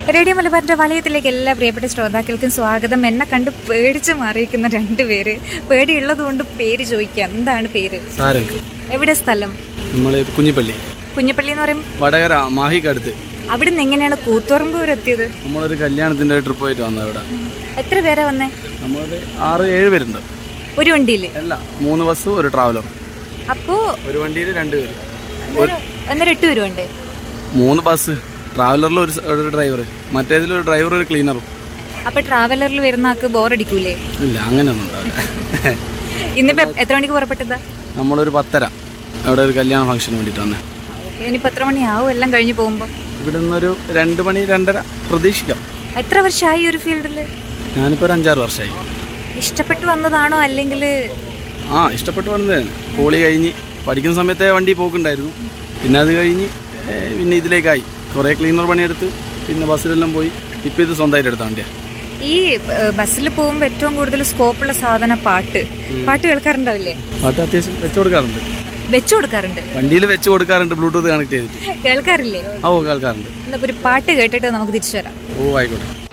radio മലബാറിന്റെ വലയത്തിലേക്ക് എല്ലാ പ്രിയപ്പെട്ട ശ്രോതാക്കൾക്കും സ്വാഗതം എന്നെ കണ്ട് പേടിച്ച് മാറിയിരിക്കുന്ന രണ്ടുപേര് പേടിയുള്ളത് കൊണ്ട് പേര് ചോദിക്കാം എന്താണ് പേര് സാരംഗ് എവിടെ സ്ഥലം നമ്മൾ കുഞ്ഞിപ്പള്ളി കുഞ്ഞപ്പള്ളി എന്ന് പറയും വടകര മാഹിക്കടുത്ത് അവിടെ നിന്ന് എങ്ങനെയാണ് കൂത്തുറമ്പ് വരെ എത്തിയത് നമ്മളൊരു കല്യാണത്തിൻ്റെ ട്രിപ്പ് പോയിട്ട് വന്നത് ഇവിടെ എത്ര പേരാ വന്നേ നമ്മളൊരു ആറ് ഏഴ് പേരുണ്ട് ഒരു വണ്ടിയിൽ അല്ല മൂന്ന് ബസ്സും ഒരു ട്രാവലർ അപ്പോ ഒരു വണ്ടിയിൽ രണ്ട് പേര് അന്നേരം എട്ട് പേരുണ്ട് മൂന്ന് ബസ് ട്രാവലറിൽ ഒരു സ- ഒരു ഡ്രൈവർ മറ്റേതിൽ ഒരു ഡ്രൈവർ ഒരു ക്ലീനറും അപ്പൊ ട്രാവലറിൽ വരുന്ന ആൾക്ക് ബോറടിക്കൂലേ ഇല്ല അങ്ങനെയൊന്നും ഉണ്ടാവില്ല ഇന്നിപ്പോ എത്ര മണിക്ക് പുറപ്പെട്ടതാ നമ്മളൊരു പത്തര അവിടെ ഒരു കല്യാണ ഫംഗ്ഷന് വേണ്ടിയിട്ട് വന്നേ ഇനിയിപ്പോ എത്ര മണിയാവും എല്ലാം കഴിഞ്ഞ് പോകുമ്പോ ഇവിടെ നിന്നൊരു രണ്ട് മണി രണ്ടര പ്രതീക്ഷിക്കാം എത്ര വർഷമായി ഈ ഒരു ഫീൽഡിൽ ഞാനിപ്പോൾ ഒരു അഞ്ചാറ് വർഷമായി ഇഷ്ടപ്പെട്ട് വന്നതാണോ അല്ലെങ്കിൽ ആ ഇഷ്ടപ്പെട്ട് വന്നതാണ് പോളി കഴിഞ്ഞ് പഠിക്കുന്ന സമയത്തെ വണ്ടി പോക്കുണ്ടായിരുന്നു പിന്നെ അത് കഴിഞ്ഞ് ഏ, പിന്നെ ഇതിലേക്കായി കുറേ ക്ലീനർ പണിയെടുത്ത് പിന്നെ ബസ്സിലെല്ലാം പോയി ഇപ്പം ഇത് സ്വന്തമായിട്ട് എടുത്ത വണ്ടിയാണ് ഈ ബസ്സിൽ പോകുമ്പോൾ ഏറ്റവും കൂടുതൽ സ്കോപ്പുള്ള സാധന പാട്ട് പാട്ട് കേൾക്കാറുണ്ടാവില്ലേ പാട്ട് അത്യാവശ്യം വെച്ച് കൊടുക്കാറുണ്ട് വെച്ചു കൊടുക്കാറുണ്ട് വണ്ടിയിൽ വെച്ച് കൊടുക്കാറുണ്ട് ബ്ലൂടൂത്ത് കണക്ട് ചെയ്തിട്ട് കേൾക്കാറില്ലേ ഓ കേൾക്കാറുണ്ട് എന്നാ ഒരു പാട്ട് കേട്ടിട്ട് നമുക്ക് തിരിച്ചു വരാം ഓ ആയിക്കോട്ടെ